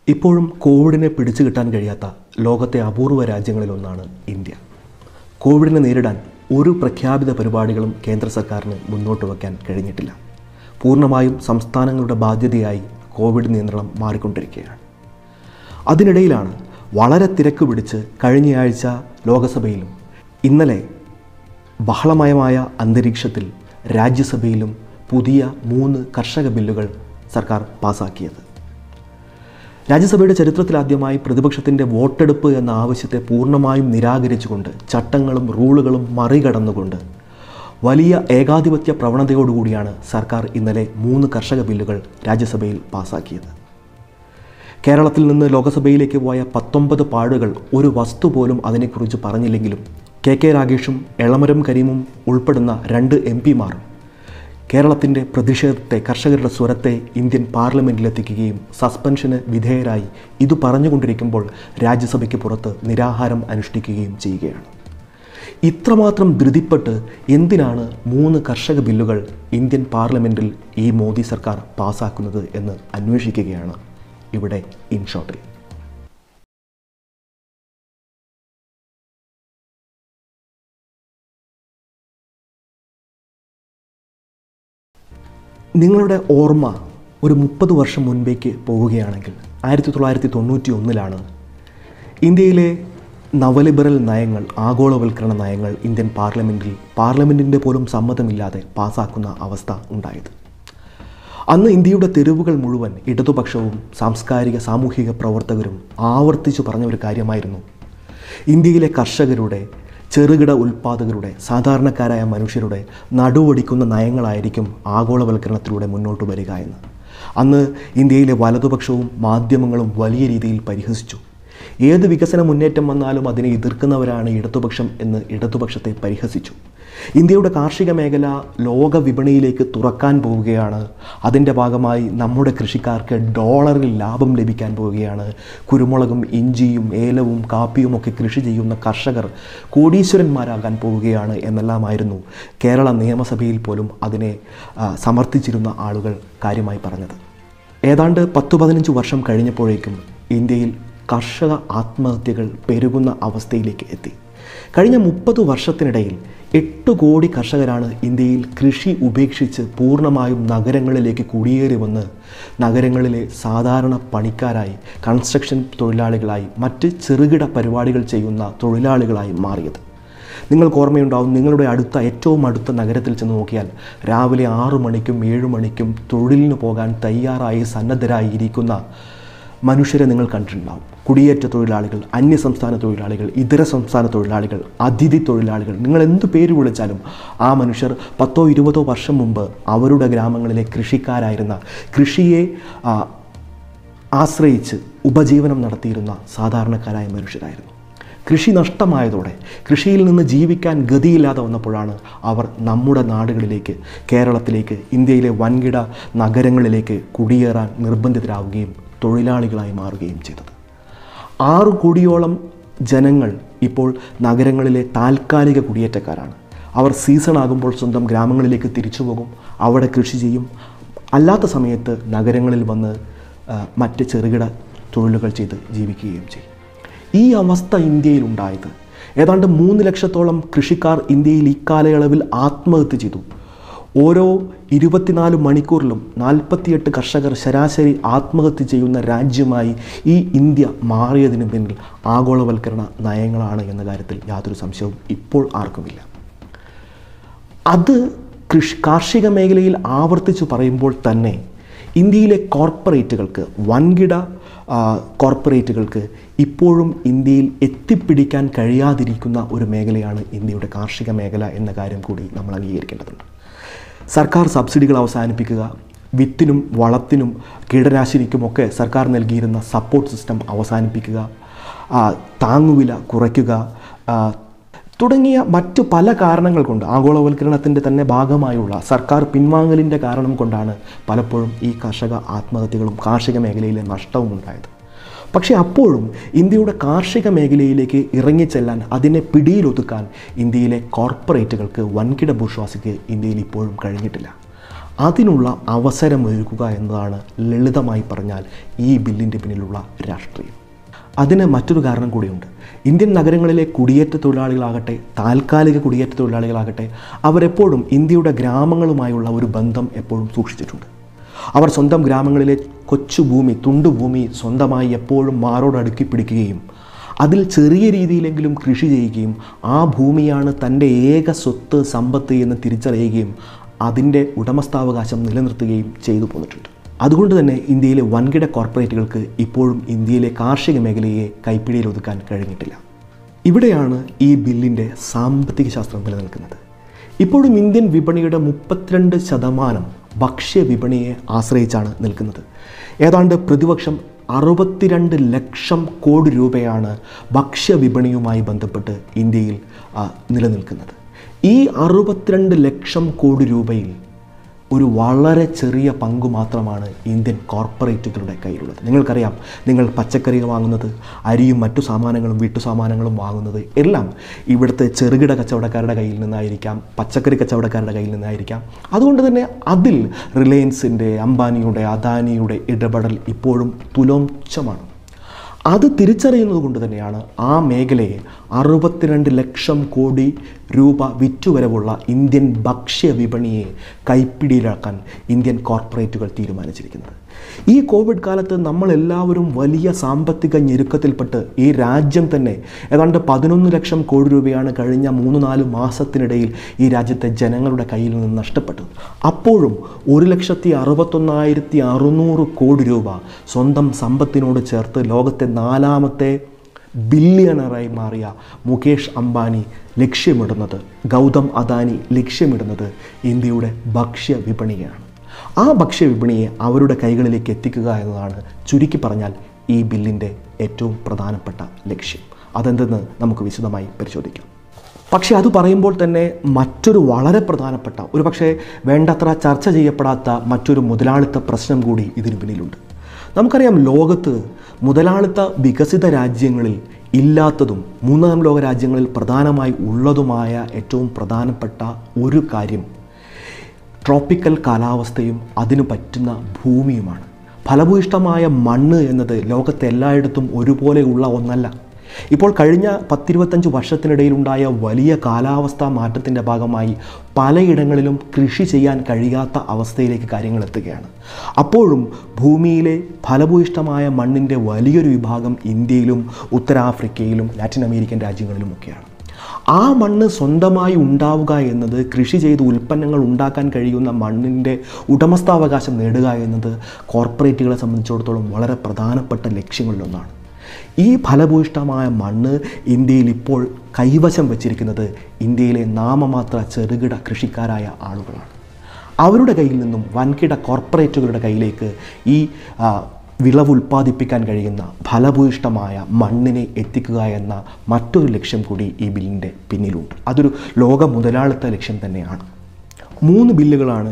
ഇപ്പോഴും കോവിഡിനെ പിടിച്ചു കിട്ടാൻ കഴിയാത്ത ലോകത്തെ അപൂർവ രാജ്യങ്ങളിലൊന്നാണ് ഇന്ത്യ കോവിഡിനെ നേരിടാൻ ഒരു പ്രഖ്യാപിത പരിപാടികളും കേന്ദ്ര സർക്കാരിന് മുന്നോട്ട് വയ്ക്കാൻ കഴിഞ്ഞിട്ടില്ല പൂർണ്ണമായും സംസ്ഥാനങ്ങളുടെ ബാധ്യതയായി കോവിഡ് നിയന്ത്രണം മാറിക്കൊണ്ടിരിക്കുകയാണ് അതിനിടയിലാണ് വളരെ തിരക്ക് പിടിച്ച് കഴിഞ്ഞയാഴ്ച ലോകസഭയിലും ഇന്നലെ ബഹളമയമായ അന്തരീക്ഷത്തിൽ രാജ്യസഭയിലും പുതിയ മൂന്ന് കർഷക ബില്ലുകൾ സർക്കാർ പാസാക്കിയത് രാജ്യസഭയുടെ ചരിത്രത്തിലാദ്യമായി പ്രതിപക്ഷത്തിൻ്റെ വോട്ടെടുപ്പ് എന്ന ആവശ്യത്തെ പൂർണ്ണമായും നിരാകരിച്ചുകൊണ്ട് ചട്ടങ്ങളും റൂളുകളും മറികടന്നുകൊണ്ട് വലിയ ഏകാധിപത്യ പ്രവണതയോടുകൂടിയാണ് സർക്കാർ ഇന്നലെ മൂന്ന് കർഷക ബില്ലുകൾ രാജ്യസഭയിൽ പാസാക്കിയത് കേരളത്തിൽ നിന്ന് ലോകസഭയിലേക്ക് പോയ പത്തൊമ്പത് പാടുകൾ ഒരു വസ്തു പോലും അതിനെക്കുറിച്ച് പറഞ്ഞില്ലെങ്കിലും കെ കെ രാഗേഷും എളമരം കരീമും ഉൾപ്പെടുന്ന രണ്ട് എം പിമാർ കേരളത്തിൻ്റെ പ്രതിഷേധത്തെ കർഷകരുടെ സ്വരത്തെ ഇന്ത്യൻ പാർലമെൻറ്റിലെത്തിക്കുകയും സസ്പെൻഷന് വിധേയരായി ഇത് പറഞ്ഞുകൊണ്ടിരിക്കുമ്പോൾ രാജ്യസഭയ്ക്ക് പുറത്ത് നിരാഹാരം അനുഷ്ഠിക്കുകയും ചെയ്യുകയാണ് ഇത്രമാത്രം ധൃതിപ്പെട്ട് എന്തിനാണ് മൂന്ന് കർഷക ബില്ലുകൾ ഇന്ത്യൻ പാർലമെൻറ്റിൽ ഈ മോദി സർക്കാർ പാസ്സാക്കുന്നത് എന്ന് അന്വേഷിക്കുകയാണ് ഇവിടെ ഇൻ ഷോർട്ടിൽ നിങ്ങളുടെ ഓർമ്മ ഒരു മുപ്പത് വർഷം മുൻപേക്ക് പോവുകയാണെങ്കിൽ ആയിരത്തി തൊള്ളായിരത്തി തൊണ്ണൂറ്റി ഒന്നിലാണ് ഇന്ത്യയിലെ നവലിബറൽ നയങ്ങൾ ആഗോളവൽക്കരണ നയങ്ങൾ ഇന്ത്യൻ പാർലമെൻറ്റിൽ പാർലമെൻറ്റിൻ്റെ പോലും സമ്മതമില്ലാതെ പാസ്സാക്കുന്ന അവസ്ഥ ഉണ്ടായത് അന്ന് ഇന്ത്യയുടെ തെരുവുകൾ മുഴുവൻ ഇടതുപക്ഷവും സാംസ്കാരിക സാമൂഹിക പ്രവർത്തകരും ആവർത്തിച്ചു പറഞ്ഞ ഒരു കാര്യമായിരുന്നു ഇന്ത്യയിലെ കർഷകരുടെ ചെറുകിട ഉൽപ്പാദകരുടെ സാധാരണക്കാരായ മനുഷ്യരുടെ നടുവൊടിക്കുന്ന നയങ്ങളായിരിക്കും ആഗോളവൽക്കരണത്തിലൂടെ മുന്നോട്ട് വരിക എന്ന് അന്ന് ഇന്ത്യയിലെ വലതുപക്ഷവും മാധ്യമങ്ങളും വലിയ രീതിയിൽ പരിഹസിച്ചു ഏത് വികസന മുന്നേറ്റം വന്നാലും അതിനെ എതിർക്കുന്നവരാണ് ഇടതുപക്ഷം എന്ന് ഇടതുപക്ഷത്തെ പരിഹസിച്ചു ഇന്ത്യയുടെ കാർഷിക മേഖല ലോക വിപണിയിലേക്ക് തുറക്കാൻ പോവുകയാണ് അതിൻ്റെ ഭാഗമായി നമ്മുടെ കൃഷിക്കാർക്ക് ഡോളറിൽ ലാഭം ലഭിക്കാൻ പോവുകയാണ് കുരുമുളകും ഇഞ്ചിയും ഏലവും കാപ്പിയും ഒക്കെ കൃഷി ചെയ്യുന്ന കർഷകർ കോടീശ്വരന്മാരാകാൻ പോവുകയാണ് എന്നെല്ലാമായിരുന്നു കേരള നിയമസഭയിൽ പോലും അതിനെ ആ, സമർത്ഥിച്ചിരുന്ന ആളുകൾ കാര്യമായി പറഞ്ഞത് ഏതാണ്ട് പത്തു പതിനഞ്ച് വർഷം കഴിഞ്ഞപ്പോഴേക്കും ഇന്ത്യയിൽ കർഷക ആത്മഹത്യകൾ പെരുകുന്ന അവസ്ഥയിലേക്ക് എത്തി കഴിഞ്ഞ മുപ്പത് വർഷത്തിനിടയിൽ എട്ട് കോടി കർഷകരാണ് ഇന്ത്യയിൽ കൃഷി ഉപേക്ഷിച്ച് പൂർണ്ണമായും നഗരങ്ങളിലേക്ക് കുടിയേറി വന്ന് നഗരങ്ങളിലെ സാധാരണ പണിക്കാരായി കൺസ്ട്രക്ഷൻ തൊഴിലാളികളായി മറ്റ് ചെറുകിട പരിപാടികൾ ചെയ്യുന്ന തൊഴിലാളികളായി മാറിയത് നിങ്ങൾക്ക് ഓർമ്മയുണ്ടാവും നിങ്ങളുടെ അടുത്ത ഏറ്റവും അടുത്ത നഗരത്തിൽ ചെന്ന് നോക്കിയാൽ രാവിലെ ആറു മണിക്കും ഏഴ് മണിക്കും തൊഴിലിന് പോകാൻ തയ്യാറായി സന്നദ്ധരായി ഇരിക്കുന്ന മനുഷ്യരെ നിങ്ങൾ കണ്ടിട്ടുണ്ടാവും കുടിയേറ്റ തൊഴിലാളികൾ അന്യസംസ്ഥാന തൊഴിലാളികൾ ഇതര സംസ്ഥാന തൊഴിലാളികൾ അതിഥി തൊഴിലാളികൾ നിങ്ങൾ എന്ത് പേര് വിളിച്ചാലും ആ മനുഷ്യർ പത്തോ ഇരുപതോ വർഷം മുമ്പ് അവരുടെ ഗ്രാമങ്ങളിലെ കൃഷിക്കാരായിരുന്ന കൃഷിയെ ആ, ആശ്രയിച്ച് ഉപജീവനം നടത്തിയിരുന്ന സാധാരണക്കാരായ മനുഷ്യരായിരുന്നു കൃഷി നഷ്ടമായതോടെ കൃഷിയിൽ നിന്ന് ജീവിക്കാൻ ഗതിയില്ലാതെ വന്നപ്പോഴാണ് അവർ നമ്മുടെ നാടുകളിലേക്ക് കേരളത്തിലേക്ക് ഇന്ത്യയിലെ വൻകിട നഗരങ്ങളിലേക്ക് കുടിയേറാൻ നിർബന്ധിതരാവുകയും തൊഴിലാളികളായി മാറുകയും ചെയ്തത് ആറു കോടിയോളം ജനങ്ങൾ ഇപ്പോൾ നഗരങ്ങളിലെ താൽക്കാലിക കുടിയേറ്റക്കാരാണ് അവർ സീസൺ ആകുമ്പോൾ സ്വന്തം ഗ്രാമങ്ങളിലേക്ക് തിരിച്ചു പോകും അവിടെ കൃഷി ചെയ്യും അല്ലാത്ത സമയത്ത് നഗരങ്ങളിൽ വന്ന് ആ, മറ്റ് ചെറുകിട തൊഴിലുകൾ ചെയ്ത് ജീവിക്കുകയും ചെയ്യും ഈ അവസ്ഥ ഇന്ത്യയിൽ ഉണ്ടായത് ഏതാണ്ട് മൂന്ന് ലക്ഷത്തോളം കൃഷിക്കാർ ഇന്ത്യയിൽ ഇക്കാലയളവിൽ ആത്മഹത്യ ചെയ്തു ഓരോ ഇരുപത്തിനാല് മണിക്കൂറിലും നാൽപ്പത്തിയെട്ട് കർഷകർ ശരാശരി ആത്മഹത്യ ചെയ്യുന്ന രാജ്യമായി ഈ ഇന്ത്യ മാറിയതിന് പിന്നിൽ ആഗോളവൽക്കരണ നയങ്ങളാണ് എന്ന കാര്യത്തിൽ യാതൊരു സംശയവും ഇപ്പോൾ ആർക്കുമില്ല അത് കൃഷി കാർഷിക മേഖലയിൽ ആവർത്തിച്ച് പറയുമ്പോൾ തന്നെ ഇന്ത്യയിലെ കോർപ്പറേറ്റുകൾക്ക് വൻകിട ആ, കോർപ്പറേറ്റുകൾക്ക് ഇപ്പോഴും ഇന്ത്യയിൽ എത്തിപ്പിടിക്കാൻ കഴിയാതിരിക്കുന്ന ഒരു മേഖലയാണ് ഇന്ത്യയുടെ കാർഷിക മേഖല എന്ന കാര്യം കൂടി നമ്മൾ അംഗീകരിക്കേണ്ടതുണ്ട് സർക്കാർ സബ്സിഡികൾ അവസാനിപ്പിക്കുക വിത്തിനും വളത്തിനും കീടനാശിനിക്കുമൊക്കെ സർക്കാർ നൽകിയിരുന്ന സപ്പോർട്ട് സിസ്റ്റം അവസാനിപ്പിക്കുക ആ, താങ്ങുവില കുറയ്ക്കുക ആ, തുടങ്ങിയ മറ്റു പല കാരണങ്ങൾ കൊണ്ട് ആഗോളവൽക്കരണത്തിൻ്റെ തന്നെ ഭാഗമായുള്ള സർക്കാർ പിൻവാങ്ങലിൻ്റെ കാരണം കൊണ്ടാണ് പലപ്പോഴും ഈ കർഷക ആത്മഹത്യകളും കാർഷിക മേഖലയിലെ നഷ്ടവും ഉണ്ടായത് പക്ഷേ അപ്പോഴും ഇന്ത്യയുടെ കാർഷിക മേഖലയിലേക്ക് ഇറങ്ങിച്ചെല്ലാൻ അതിനെ പിടിയിലൊതുക്കാൻ ഇന്ത്യയിലെ കോർപ്പറേറ്റുകൾക്ക് വൻകിട ബുർഷ്വാസിക്ക് ഇന്ത്യയിൽ ഇപ്പോഴും കഴിഞ്ഞിട്ടില്ല അതിനുള്ള അവസരമൊരുക്കുക എന്നതാണ് ലളിതമായി പറഞ്ഞാൽ ഈ ബില്ലിൻ്റെ പിന്നിലുള്ള രാഷ്ട്രീയം അതിന് മറ്റൊരു കാരണം കൂടിയുണ്ട് ഇന്ത്യൻ നഗരങ്ങളിലെ കുടിയേറ്റ തൊഴിലാളികളാകട്ടെ താൽക്കാലിക കുടിയേറ്റ തൊഴിലാളികളാകട്ടെ അവരെപ്പോഴും ഇന്ത്യയുടെ ഗ്രാമങ്ങളുമായുള്ള ഒരു ബന്ധം എപ്പോഴും സൂക്ഷിച്ചിട്ടുണ്ട് അവർ സ്വന്തം ഗ്രാമങ്ങളിലെ കൊച്ചു ഭൂമി തുണ്ടുഭൂമി സ്വന്തമായി എപ്പോഴും മാറോട് അടുക്കി പിടിക്കുകയും അതിൽ ചെറിയ രീതിയിലെങ്കിലും കൃഷി ചെയ്യുകയും ആ ഭൂമിയാണ് തൻ്റെ ഏക സ്വത്ത് സമ്പത്ത് എന്ന് തിരിച്ചറിയുകയും അതിൻ്റെ ഉടമസ്ഥാവകാശം നിലനിർത്തുകയും ചെയ്തു പോന്നിട്ടുണ്ട് അതുകൊണ്ട് തന്നെ ഇന്ത്യയിലെ വൻകിട കോർപ്പറേറ്റുകൾക്ക് ഇപ്പോഴും ഇന്ത്യയിലെ കാർഷിക മേഖലയെ കൈപ്പിടിയിൽ ഒതുക്കാൻ കഴിഞ്ഞിട്ടില്ല ഇവിടെയാണ് ഈ ബില്ലിൻ്റെ സാമ്പത്തിക ശാസ്ത്രം നിലനിൽക്കുന്നത് ഇപ്പോഴും ഇന്ത്യൻ വിപണിയുടെ മുപ്പത്തിരണ്ട് ശതമാനം ഭക്ഷ്യ വിപണിയെ ആശ്രയിച്ചാണ് നിൽക്കുന്നത് ഏതാണ്ട് പ്രതിവർഷം അറുപത്തിരണ്ട് ലക്ഷം കോടി രൂപയാണ് ഭക്ഷ്യ വിപണിയുമായി ബന്ധപ്പെട്ട് ഇന്ത്യയിൽ ആ, നിലനിൽക്കുന്നത് ഈ അറുപത്തിരണ്ട് ലക്ഷം കോടി രൂപയിൽ ഒരു വളരെ ചെറിയ പങ്ക് മാത്രമാണ് ഇന്ത്യൻ കോർപ്പറേറ്റുകളുടെ കയ്യിലുള്ളത് നിങ്ങൾക്കറിയാം നിങ്ങൾ പച്ചക്കറി വാങ്ങുന്നത് അരിയും മറ്റു സാമാനങ്ങളും വീട്ടു സാമാനങ്ങളും വാങ്ങുന്നത് എല്ലാം ഇവിടുത്തെ ചെറുകിട കച്ചവടക്കാരുടെ കയ്യിൽ നിന്നായിരിക്കാം പച്ചക്കറി കച്ചവടക്കാരുടെ കയ്യിൽ നിന്നായിരിക്കാം അതുകൊണ്ട് തന്നെ അതിൽ റിലയൻസിൻ്റെ അംബാനിയുടെ അദാനിയുടെ ഇടപെടൽ ഇപ്പോഴും തുലോംച്ചമാണ് അത് തിരിച്ചറിയുന്നത് കൊണ്ട് തന്നെയാണ് ആ മേഖലയെ അറുപത്തിരണ്ട് ലക്ഷം കോടി രൂപ വിറ്റുവരവുള്ള ഇന്ത്യൻ ഭക്ഷ്യ വിപണിയെ കൈപ്പിടിയിലാക്കാൻ ഇന്ത്യൻ കോർപ്പറേറ്റുകൾ തീരുമാനിച്ചിരിക്കുന്നത് ഈ കോവിഡ് കാലത്ത് നമ്മളെല്ലാവരും വലിയ സാമ്പത്തിക ഞെരുക്കത്തിൽപ്പെട്ട് ഈ രാജ്യം തന്നെ ഏതാണ്ട് പതിനൊന്ന് ലക്ഷം കോടി രൂപയാണ് കഴിഞ്ഞ മൂന്ന് നാല് മാസത്തിനിടയിൽ ഈ രാജ്യത്തെ ജനങ്ങളുടെ കയ്യിൽ നിന്ന് നഷ്ടപ്പെട്ടത് അപ്പോഴും ഒരു ലക്ഷത്തി അറുപത്തൊന്നായിരത്തി അറുന്നൂറ് കോടി രൂപ സ്വന്തം സമ്പത്തിനോട് ചേർത്ത് ലോകത്തെ നാലാമത്തെ ബില്യണറായി മാറിയ മുകേഷ് അംബാനി ലക്ഷ്യമിടുന്നത് ഗൗതം അദാനി ലക്ഷ്യമിടുന്നത് ഇന്ത്യയുടെ ഭക്ഷ്യ വിപണിയാണ് ആ ഭക്ഷ്യ വിപണിയെ അവരുടെ കൈകളിലേക്ക് എത്തിക്കുക എന്നതാണ് ചുരുക്കി പറഞ്ഞാൽ ഈ ബില്ലിൻ്റെ ഏറ്റവും പ്രധാനപ്പെട്ട ലക്ഷ്യം അതെന്തെന്ന് നമുക്ക് വിശദമായി പരിശോധിക്കാം പക്ഷേ അത് പറയുമ്പോൾ തന്നെ മറ്റൊരു വളരെ പ്രധാനപ്പെട്ട ഒരു പക്ഷേ വേണ്ടത്ര ചർച്ച ചെയ്യപ്പെടാത്ത മറ്റൊരു മുതലാളിത്ത പ്രശ്നം കൂടി ഇതിന് പിന്നിലുണ്ട് നമുക്കറിയാം ലോകത്ത് മുതലാളിത്ത വികസിത രാജ്യങ്ങളിൽ ഇല്ലാത്തതും മൂന്നാം ലോക രാജ്യങ്ങളിൽ പ്രധാനമായി ഉള്ളതുമായ ഏറ്റവും പ്രധാനപ്പെട്ട ഒരു കാര്യം ട്രോപ്പിക്കൽ കാലാവസ്ഥയും അതിനു പറ്റുന്ന ഭൂമിയുമാണ് ഫലഭൂയിഷ്ടമായ മണ്ണ് എന്നത് ലോകത്തെ എല്ലായിടത്തും ഒരുപോലെയുള്ള ഒന്നല്ല ഇപ്പോൾ കഴിഞ്ഞ പത്തിരുപത്തഞ്ച് വർഷത്തിനിടയിലുണ്ടായ വലിയ കാലാവസ്ഥാ മാറ്റത്തിൻ്റെ ഭാഗമായി പലയിടങ്ങളിലും കൃഷി ചെയ്യാൻ കഴിയാത്ത അവസ്ഥയിലേക്ക് കാര്യങ്ങൾ എത്തുകയാണ് അപ്പോഴും ഭൂമിയിലെ ഫലഭൂയിഷ്ടമായ മണ്ണിൻ്റെ വലിയൊരു വിഭാഗം ഇന്ത്യയിലും ഉത്തരാഫ്രിക്കയിലും ലാറ്റിൻ അമേരിക്കൻ രാജ്യങ്ങളിലുമൊക്കെയാണ് ആ മണ്ണ് സ്വന്തമായി ഉണ്ടാവുക എന്നത് കൃഷി ചെയ്ത് ഉൽപ്പന്നങ്ങൾ ഉണ്ടാക്കാൻ കഴിയുന്ന മണ്ണിൻ്റെ ഉടമസ്ഥാവകാശം നേടുക എന്നത് കോർപ്പറേറ്റുകളെ സംബന്ധിച്ചിടത്തോളം വളരെ പ്രധാനപ്പെട്ട ലക്ഷ്യങ്ങളിലൊന്നാണ് ഈ ഫലഭൂയിഷ്ടമായ മണ്ണ് ഇന്ത്യയിൽ ഇപ്പോൾ കൈവശം വച്ചിരിക്കുന്നത് ഇന്ത്യയിലെ നാമമാത്ര ചെറുകിട കൃഷിക്കാരായ ആളുകളാണ് അവരുടെ കയ്യിൽ നിന്നും വൻകിട കോർപ്പറേറ്റുകളുടെ കയ്യിലേക്ക് ഈ ആ, വിളവ് ഉൽപ്പാദിപ്പിക്കാൻ കഴിയുന്ന ഫലഭൂയിഷ്ടമായ മണ്ണിനെ എത്തിക്കുക എന്ന മറ്റൊരു ലക്ഷ്യം കൂടി ഈ ബില്ലിൻ്റെ പിന്നിലുണ്ട് അതൊരു ലോക മുതലാളിത്ത ലക്ഷ്യം തന്നെയാണ് മൂന്ന് ബില്ലുകളാണ്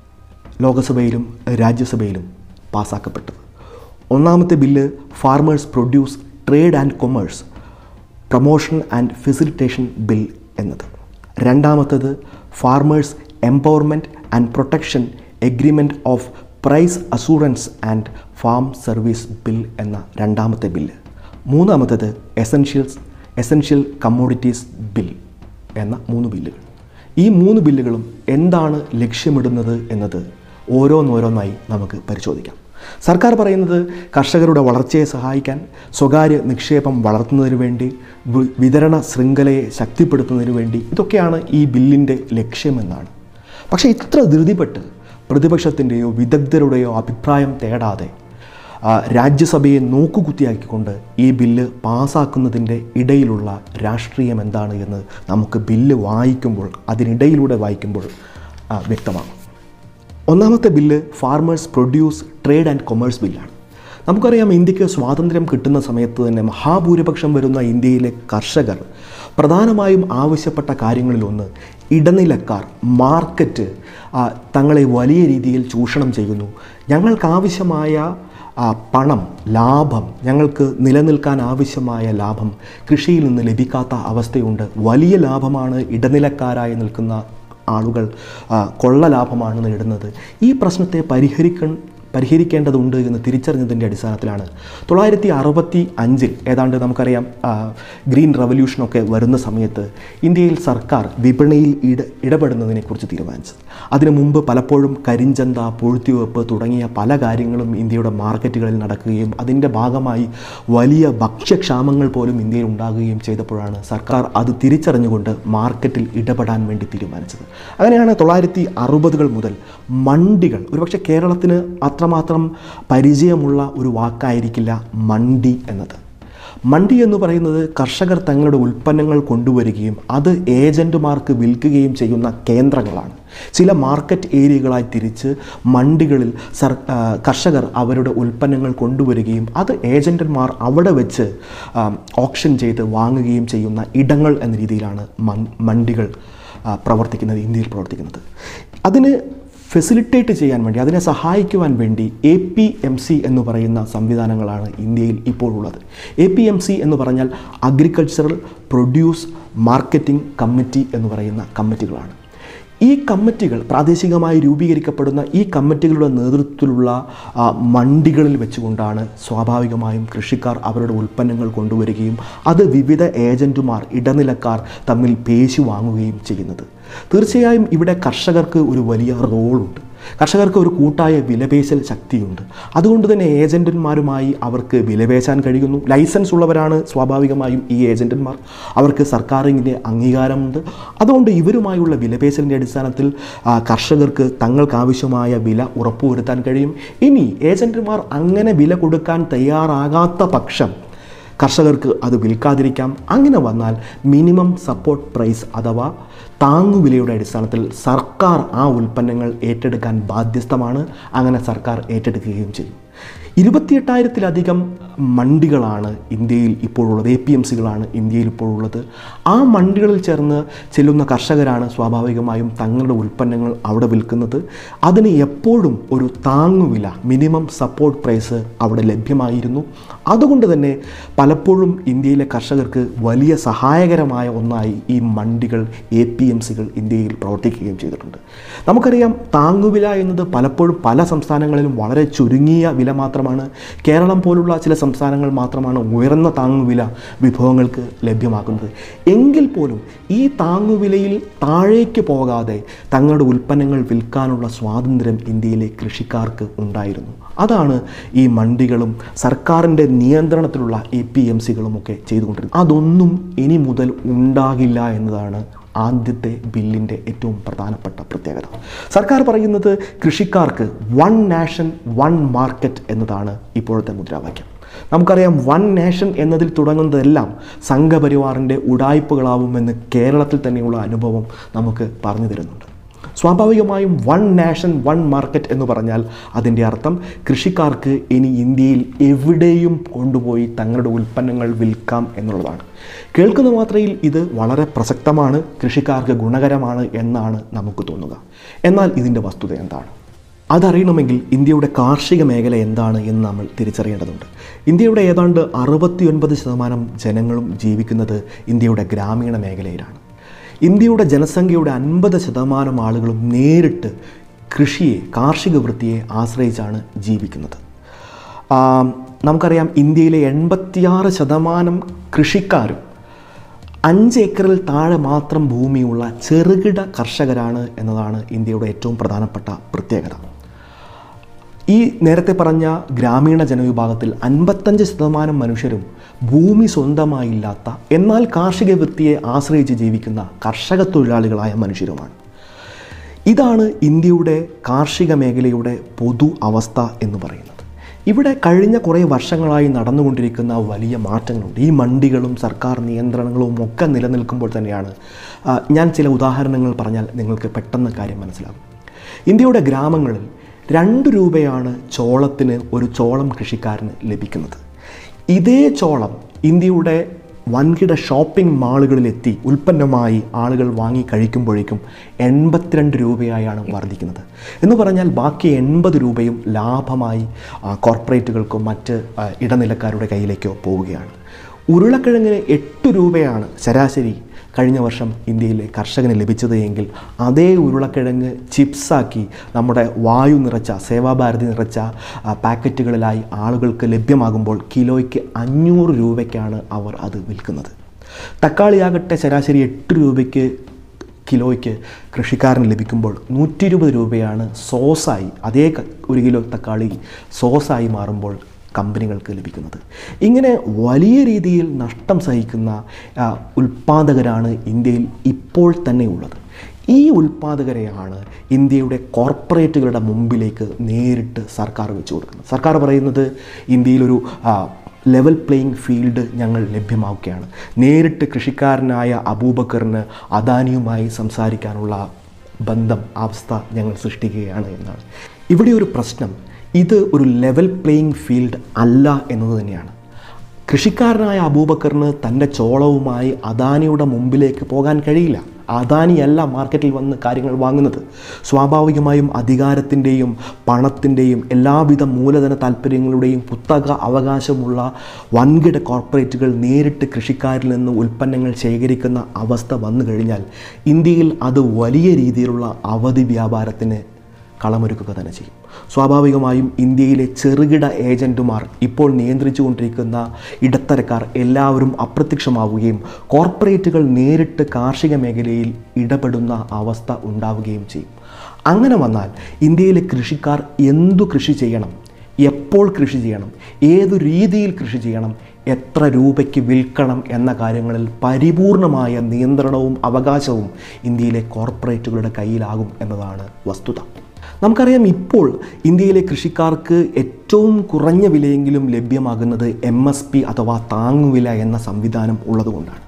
ലോകസഭയിലും രാജ്യസഭയിലും പാസ്സാക്കപ്പെട്ടത് ഒന്നാമത്തെ bill farmers produce trade and commerce promotion and facilitation bill എന്നത് രണ്ടാമത്തത് farmers empowerment and protection agreement of price assurance and farm service bill എന്ന രണ്ടാമത്തെ ബില്ല് മൂന്നാമത്തത് എസൻഷ്യൽസ് എസൻഷ്യൽ കമ്മോഡിറ്റീസ് ബിൽ എന്ന മൂന്ന് ബില്ലുകൾ ഈ മൂന്ന് ബില്ലുകളും എന്താണ് ലക്ഷ്യമിടുന്നത് എന്നത് ഓരോന്നോരോന്നായി നമുക്ക് പരിശോധിക്കാം സർക്കാർ പറയുന്നത് കർഷകരുടെ വളർച്ചയെ സഹായിക്കാൻ സ്വകാര്യ നിക്ഷേപം വളർത്തുന്നതിന് വേണ്ടി വി- വിതരണ ശൃംഖലയെ ശക്തിപ്പെടുത്തുന്നതിന് വേണ്ടി ഇതൊക്കെയാണ് ഈ ബില്ലിൻ്റെ ലക്ഷ്യമെന്നാണ് പക്ഷേ ഇത്ര ധൃതിപ്പെട്ട് പ്രതിപക്ഷത്തിൻ്റെയോ വിദഗ്ധരുടെയോ അഭിപ്രായം തേടാതെ ആ, രാജ്യസഭയെ നോക്കുകുത്തിയാക്കിക്കൊണ്ട് ഈ ബില്ല് പാസ്സാക്കുന്നതിൻ്റെ ഇടയിലുള്ള രാഷ്ട്രീയം എന്താണ് എന്ന് നമുക്ക് ബില്ല് വായിക്കുമ്പോൾ അതിനിടയിലൂടെ വായിക്കുമ്പോൾ ആ, വ്യക്തമാകും ഒന്നാമത്തെ bill farmers produce trade and commerce ബില്ലാണ് നമുക്കറിയാം ഇന്ത്യക്ക് സ്വാതന്ത്ര്യം കിട്ടുന്ന സമയത്ത് തന്നെ മഹാഭൂരിപക്ഷം വരുന്ന ഇന്ത്യയിലെ കർഷകർ പ്രധാനമായും ആവശ്യപ്പെട്ട കാര്യങ്ങളിലൊന്ന് ഇടനിലക്കാർ മാർക്കറ്റ് ആ, തങ്ങളെ വലിയ രീതിയിൽ ചൂഷണം ചെയ്യുന്നു ഞങ്ങൾക്കാവശ്യമായ ആ, പണം ലാഭം ഞങ്ങൾക്ക് നിലനിൽക്കാൻ ആവശ്യമായ ലാഭം കൃഷിയിൽ നിന്ന് ലഭിക്കാത്ത അവസ്ഥയുണ്ട് വലിയ ലാഭമാണ് ഇടനിലക്കാരായി നിൽക്കുന്ന ആളുകൾ ആ, കൊള്ള ലാഭമാണ് നേടുന്നത് ഈ പ്രശ്നത്തെ പരിഹരിക്ക പരിഹരിക്കേണ്ടതുണ്ട് എന്ന് തിരിച്ചറിഞ്ഞതിൻ്റെ അടിസ്ഥാനത്തിലാണ് തൊള്ളായിരത്തി അറുപത്തി അഞ്ചിൽ ഏതാണ്ട് നമുക്കറിയാം ആ, ഗ്രീൻ റവല്യൂഷനൊക്കെ വരുന്ന സമയത്ത് ഇന്ത്യയിൽ സർക്കാർ വിപണിയിൽ ഇട ഇടപെടുന്നതിനെക്കുറിച്ച് തീരുമാനിച്ചത് അതിനു മുമ്പ് പലപ്പോഴും കരിഞ്ചന്ത പൂഴ്ത്തിവെപ്പ് തുടങ്ങിയ പല കാര്യങ്ങളും ഇന്ത്യയുടെ മാർക്കറ്റുകളിൽ നടക്കുകയും അതിൻ്റെ ഭാഗമായി വലിയ ഭക്ഷ്യക്ഷാമങ്ങൾ പോലും ഇന്ത്യയിൽ ഉണ്ടാകുകയും ചെയ്തപ്പോഴാണ് സർക്കാർ അത് തിരിച്ചറിഞ്ഞുകൊണ്ട് മാർക്കറ്റിൽ ഇടപെടാൻ വേണ്ടി തീരുമാനിച്ചത് അങ്ങനെയാണ് തൊള്ളായിരത്തി അറുപതുകൾ മുതൽ മണ്ടികൾ ഒരുപക്ഷെ കേരളത്തിന് അത്രമാത്രം പരിചയമുള്ള ഒരു വാക്കായിരിക്കില്ല മണ്ടി എന്നത് മണ്ടി എന്ന് പറയുന്നത് കർഷകർ തങ്ങളുടെ ഉൽപ്പന്നങ്ങൾ കൊണ്ടുവരികയും അത് ഏജൻറ്റുമാർക്ക് വിൽക്കുകയും ചെയ്യുന്ന കേന്ദ്രങ്ങളാണ് ചില മാർക്കറ്റ് ഏരിയകളായി തിരിച്ച് മണ്ടികളിൽ സർ ആ, കർഷകർ അവരുടെ ഉൽപ്പന്നങ്ങൾ കൊണ്ടുവരികയും അത് ഏജൻറ്റന്മാർ അവിടെ വെച്ച് ഓപ്ഷൻ ചെയ്ത് വാങ്ങുകയും ചെയ്യുന്ന ഇടങ്ങൾ എന്ന രീതിയിലാണ് മൺ- മണ്ടികൾ ആ, പ്രവർത്തിക്കുന്നത് ഇന്ത്യയിൽ പ്രവർത്തിക്കുന്നത് അതിന് ഫെസിലിറ്റേറ്റ് ചെയ്യാൻ വേണ്ടി അതിനെ സഹായിക്കുവാൻ വേണ്ടി എ പി എം സി എന്ന് പറയുന്ന സംവിധാനങ്ങളാണ് ഇന്ത്യയിൽ ഇപ്പോൾ ഉള്ളത് എ പി എം സി എന്ന് പറഞ്ഞാൽ അഗ്രികൾച്ചറൽ പ്രൊഡ്യൂസ് മാർക്കറ്റിംഗ് കമ്മിറ്റി എന്ന് പറയുന്ന കമ്മിറ്റികളാണ് ഈ കമ്മിറ്റികൾ പ്രാദേശികമായി രൂപീകരിക്കപ്പെടുന്ന ഈ കമ്മിറ്റികളുടെ നേതൃത്വത്തിലുള്ള ആ, മണ്ടികളിൽ വെച്ചുകൊണ്ടാണ് സ്വാഭാവികമായും കൃഷിക്കാർ അവരുടെ ഉൽപ്പന്നങ്ങൾ കൊണ്ടുവരികയും അത് വിവിധ ഏജൻറ്റുമാർ ഇടനിലക്കാർ തമ്മിൽ പേശി വാങ്ങുകയും ചെയ്യുന്നത് തീർച്ചയായും ഇവിടെ കർഷകർക്ക് ഒരു വലിയ റോളുണ്ട് കർഷകർക്ക് ഒരു കൂട്ടായ വിലപേശൽ ശക്തിയുണ്ട് അതുകൊണ്ട് തന്നെ ഏജൻറ്റന്മാരുമായി അവർക്ക് വിലപേശാൻ കഴിയുന്നു ലൈസൻസ് ഉള്ളവരാണ് സ്വാഭാവികമായും ഈ ഏജൻറ്റന്മാർ അവർക്ക് സർക്കാരിൻ്റെ അംഗീകാരമുണ്ട് അതുകൊണ്ട് ഇവരുമായുള്ള വിലപേശലിൻ്റെ അടിസ്ഥാനത്തിൽ ആ, കർഷകർക്ക് തങ്ങൾക്ക് ആവശ്യമായ വില ഉറപ്പുവരുത്താൻ കഴിയും ഇനി ഏജൻറ്റുമാർ അങ്ങനെ വില കൊടുക്കാൻ തയ്യാറാകാത്ത പക്ഷം കർഷകർക്ക് അത് വിൽക്കാതിരിക്കാം അങ്ങനെ വന്നാൽ മിനിമം സപ്പോർട്ട് പ്രൈസ് അഥവാ താങ്ങുവിലയുടെ അടിസ്ഥാനത്തിൽ സർക്കാർ ആ ഉൽപ്പന്നങ്ങൾ ഏറ്റെടുക്കാൻ ബാധ്യസ്ഥമാണ് അങ്ങനെ സർക്കാർ ഏറ്റെടുക്കുകയും ചെയ്യും ഇരുപത്തിയെട്ടായിരത്തിലധികം മണ്ടികളാണ് ഇന്ത്യയിൽ ഇപ്പോഴുള്ളത് എ പി എം സികളാണ് ഇന്ത്യയിൽ ഇപ്പോഴുള്ളത് ആ മണ്ടികളിൽ ചേർന്ന് ചെല്ലുന്ന കർഷകരാണ് സ്വാഭാവികമായും തങ്ങളുടെ ഉൽപ്പന്നങ്ങൾ അവിടെ വിൽക്കുന്നത് അതിന് എപ്പോഴും ഒരു താങ്ങുവില മിനിമം സപ്പോർട്ട് പ്രൈസ് അവിടെ ലഭ്യമായിരുന്നു അതുകൊണ്ട് തന്നെ പലപ്പോഴും ഇന്ത്യയിലെ കർഷകർക്ക് വലിയ സഹായകരമായ ഒന്നായി ഈ മണ്ടികൾ എ പി എം സികൾ ഇന്ത്യയിൽ പ്രവർത്തിക്കുകയും ചെയ്തിട്ടുണ്ട് നമുക്കറിയാം താങ്ങുവില എന്നത് പലപ്പോഴും പല സംസ്ഥാനങ്ങളിലും വളരെ ചുരുങ്ങിയ വില മാത്രമാണ് കേരളം പോലുള്ള ചില സംസ്ഥാനങ്ങൾ മാത്രമാണ് ഉയർന്ന താങ്ങുവില വിഭവങ്ങൾക്ക് ലഭ്യമാക്കുന്നത് എങ്കിൽ പോലും ഈ താങ്ങുവിലയിൽ താഴേക്ക് പോകാതെ തങ്ങളുടെ ഉൽപ്പന്നങ്ങൾ വിൽക്കാനുള്ള സ്വാതന്ത്ര്യം ഇന്ത്യയിലെ കൃഷിക്കാർക്ക് ഉണ്ടായിരുന്നു അതാണ് ഈ മണ്ടികളും സർക്കാരിൻ്റെ നിയന്ത്രണത്തിലുള്ള എ പി എം സികളുമൊക്കെ ചെയ്തുകൊണ്ടിരുന്നത് അതൊന്നും ഇനി മുതൽ ഉണ്ടാകില്ല എന്നതാണ് ആദ്യത്തെ ബില്ലിൻ്റെ ഏറ്റവും പ്രധാനപ്പെട്ട പ്രത്യേകത സർക്കാർ പറയുന്നത് കൃഷിക്കാർക്ക് വൺ നാഷൻ വൺ മാർക്കറ്റ് എന്നതാണ് ഇപ്പോഴത്തെ മുദ്രാവാക്യം നമുക്കറിയാം വൺ നേഷൻ എന്നതിൽ തുടങ്ങുന്നതെല്ലാം സംഘപരിവാറിൻ്റെ ഉടായ്പകളാവുമെന്ന് കേരളത്തിൽ തന്നെയുള്ള അനുഭവം നമുക്ക് പറഞ്ഞു തരുന്നുണ്ട് സ്വാഭാവികമായും വൺ നാഷൻ വൺ മാർക്കറ്റ് എന്ന് പറഞ്ഞാൽ അതിൻ്റെ അർത്ഥം കൃഷിക്കാർക്ക് ഇനി ഇന്ത്യയിൽ എവിടെയും കൊണ്ടുപോയി തങ്ങളുടെ ഉൽപ്പന്നങ്ങൾ വിൽക്കാം എന്നുള്ളതാണ് കേൾക്കുന്ന മാത്രയിൽ ഇത് വളരെ പ്രസക്തമാണ് കൃഷിക്കാർക്ക് ഗുണകരമാണ് എന്നാണ് നമുക്ക് തോന്നുക എന്നാൽ ഇതിൻ്റെ വസ്തുത എന്താണ് അതറിയണമെങ്കിൽ ഇന്ത്യയുടെ കാർഷിക മേഖല എന്താണ് എന്ന് നമ്മൾ തിരിച്ചറിയേണ്ടതുണ്ട് ഇന്ത്യയുടെ ഏതാണ്ട് അറുപത്തിയൊൻപത് ശതമാനം ജനങ്ങളും ജീവിക്കുന്നത് ഇന്ത്യയുടെ ഗ്രാമീണ മേഖലയിലാണ് ഇന്ത്യയുടെ ജനസംഖ്യയുടെ അൻപത് ശതമാനം ആളുകളും നേരിട്ട് കൃഷിയെ കാർഷിക വൃത്തിയെ ആശ്രയിച്ചാണ് ജീവിക്കുന്നത് ആ, നമുക്കറിയാം ഇന്ത്യയിലെ എൺപത്തിയാറ് ശതമാനം കൃഷിക്കാരും അഞ്ച് ഏക്കറിൽ താഴെ മാത്രം ഭൂമിയുള്ള ചെറുകിട കർഷകരാണ് എന്നതാണ് ഇന്ത്യയുടെ ഏറ്റവും പ്രധാനപ്പെട്ട പ്രത്യേകത ഈ നേരത്തെ പറഞ്ഞ ഗ്രാമീണ ജനവിഭാഗത്തിൽ അൻപത്തഞ്ച് ശതമാനം മനുഷ്യരും ഭൂമി സ്വന്തമായില്ലാത്ത എന്നാൽ കാർഷിക വൃത്തിയെ ആശ്രയിച്ച് ജീവിക്കുന്ന കർഷക തൊഴിലാളികളായ മനുഷ്യരുമാണ് ഇതാണ് ഇന്ത്യയുടെ കാർഷിക മേഖലയുടെ പൊതു അവസ്ഥ എന്ന് പറയുന്നത് ഇവിടെ കഴിഞ്ഞ കുറേ വർഷങ്ങളായി നടന്നുകൊണ്ടിരിക്കുന്ന വലിയ മാറ്റങ്ങളുണ്ട് ഈ മണ്ടികളും സർക്കാർ നിയന്ത്രണങ്ങളും ഒക്കെ നിലനിൽക്കുമ്പോൾ തന്നെയാണ് ആ, ഞാൻ ചില ഉദാഹരണങ്ങൾ പറഞ്ഞാൽ നിങ്ങൾക്ക് പെട്ടെന്ന് കാര്യം മനസ്സിലാകും ഇന്ത്യയുടെ ഗ്രാമങ്ങളിൽ രണ്ട് രൂപയാണ് ചോളത്തിന് ഒരു ചോളം കൃഷിക്കാരന് ലഭിക്കുന്നത് ഇതേ ചോളം ഇന്ത്യയുടെ വൻകിട ഷോപ്പിംഗ് മാളുകളിലെത്തി ഉൽപ്പന്നമായി ആളുകൾ വാങ്ങി കഴിക്കുമ്പോഴേക്കും എൺപത്തിരണ്ട് രൂപയായാണ് വർദ്ധിക്കുന്നത് എന്ന് പറഞ്ഞാൽ ബാക്കി എൺപത് രൂപയും ലാഭമായി ആ, കോർപ്പറേറ്റുകൾക്കോ മറ്റ് ആ, ഇടനിലക്കാരുടെ കയ്യിലേക്കോ പോവുകയാണ് ഉരുളക്കിഴങ്ങിന് എട്ട് രൂപയാണ് ശരാശരി കഴിഞ്ഞ വർഷം ഇന്ത്യയിലെ കർഷകന് ലഭിച്ചത് എങ്കിൽ അതേ ഉരുളക്കിഴങ്ങ് ചിപ്സാക്കി നമ്മുടെ വായു നിറച്ച സേവാഭാരതി നിറച്ച ആ, പാക്കറ്റുകളിലായി ആളുകൾക്ക് ലഭ്യമാകുമ്പോൾ കിലോയ്ക്ക് അഞ്ഞൂറ് രൂപയ്ക്കാണ് അവർ അത് വിൽക്കുന്നത് തക്കാളിയാകട്ടെ ശരാശരി എട്ട് രൂപയ്ക്ക് കിലോയ്ക്ക് കൃഷിക്കാരന് ലഭിക്കുമ്പോൾ നൂറ്റി ഇരുപത് രൂപയാണ് സോസായി അതേ ക- ഒരു കിലോ തക്കാളി സോസായി മാറുമ്പോൾ കമ്പനികൾക്ക് ലഭിക്കുന്നത് ഇങ്ങനെ വലിയ രീതിയിൽ നഷ്ടം സഹിക്കുന്ന ആ, ഉൽപ്പാദകരാണ് ഇന്ത്യയിൽ ഇപ്പോൾ തന്നെ ഉള്ളത് ഈ ഉൽപ്പാദകരെയാണ് ഇന്ത്യയുടെ കോർപ്പറേറ്റുകളുടെ മുമ്പിലേക്ക് നേരിട്ട് സർക്കാർ വെച്ചു കൊടുക്കുന്നത് സർക്കാർ പറയുന്നത് ഇന്ത്യയിലൊരു ആ, ലെവൽ പ്ലേയിങ് ഫീൽഡ് ഞങ്ങൾ ലഭ്യമാക്കുകയാണ് നേരിട്ട് കൃഷിക്കാരനായ അബൂബക്കറിന് അദാനിയുമായി സംസാരിക്കാനുള്ള ബന്ധം അവസ്ഥ ഞങ്ങൾ സൃഷ്ടിക്കുകയാണ് എന്നാണ് ഇവിടെ ഒരു പ്രശ്നം ഇത് ഒരു ലെവൽ പ്ലേയിങ് ഫീൽഡ് അല്ല എന്നത് തന്നെയാണ് കൃഷിക്കാരനായ അബൂബക്കറിന് തൻ്റെ ചോളവുമായി അദാനിയുടെ മുമ്പിലേക്ക് പോകാൻ കഴിയില്ല അദാനിയല്ല മാർക്കറ്റിൽ വന്ന് കാര്യങ്ങൾ വാങ്ങുന്നത് സ്വാഭാവികമായും അധികാരത്തിൻ്റെയും പണത്തിൻ്റെയും എല്ലാവിധ മൂലധന താല്പര്യങ്ങളുടെയും കുത്തക അവകാശമുള്ള വൻകിട കോർപ്പറേറ്റുകൾ നേരിട്ട് കൃഷിക്കാരിൽ നിന്ന് ഉൽപ്പന്നങ്ങൾ ശേഖരിക്കുന്ന അവസ്ഥ വന്നു കഴിഞ്ഞാൽ ഇന്ത്യയിൽ അത് വലിയ രീതിയിലുള്ള അവധി വ്യാപാരത്തിന് കളമൊരുക്കുക തന്നെ ചെയ്യും സ്വാഭാവികമായും ഇന്ത്യയിലെ ചെറുകിട ഏജൻറ്റുമാർ ഇപ്പോൾ നിയന്ത്രിച്ചുകൊണ്ടിരിക്കുന്ന ഇടത്തരക്കാർ എല്ലാവരും അപ്രത്യക്ഷമാവുകയും കോർപ്പറേറ്റുകൾ നേരിട്ട് കാർഷിക മേഖലയിൽ ഇടപെടുന്ന അവസ്ഥ ഉണ്ടാവുകയും ചെയ്യും അങ്ങനെ വന്നാൽ ഇന്ത്യയിലെ കൃഷിക്കാർ എന്തു കൃഷി ചെയ്യണം എപ്പോൾ കൃഷി ചെയ്യണം ഏതു രീതിയിൽ കൃഷി ചെയ്യണം എത്ര രൂപയ്ക്ക് വിൽക്കണം എന്ന കാര്യങ്ങളിൽ പരിപൂർണമായ നിയന്ത്രണവും അവകാശവും ഇന്ത്യയിലെ കോർപ്പറേറ്റുകളുടെ കയ്യിലാകും എന്നതാണ് വസ്തുത നമുക്കറിയാം ഇപ്പോൾ ഇന്ത്യയിലെ കൃഷിക്കാർക്ക് ഏറ്റവും കുറഞ്ഞ വിലയെങ്കിലും ലഭ്യമാകുന്നത് എം എസ് പി അഥവാ താങ്ങുവില എന്ന സംവിധാനം ഉള്ളതുകൊണ്ടാണ്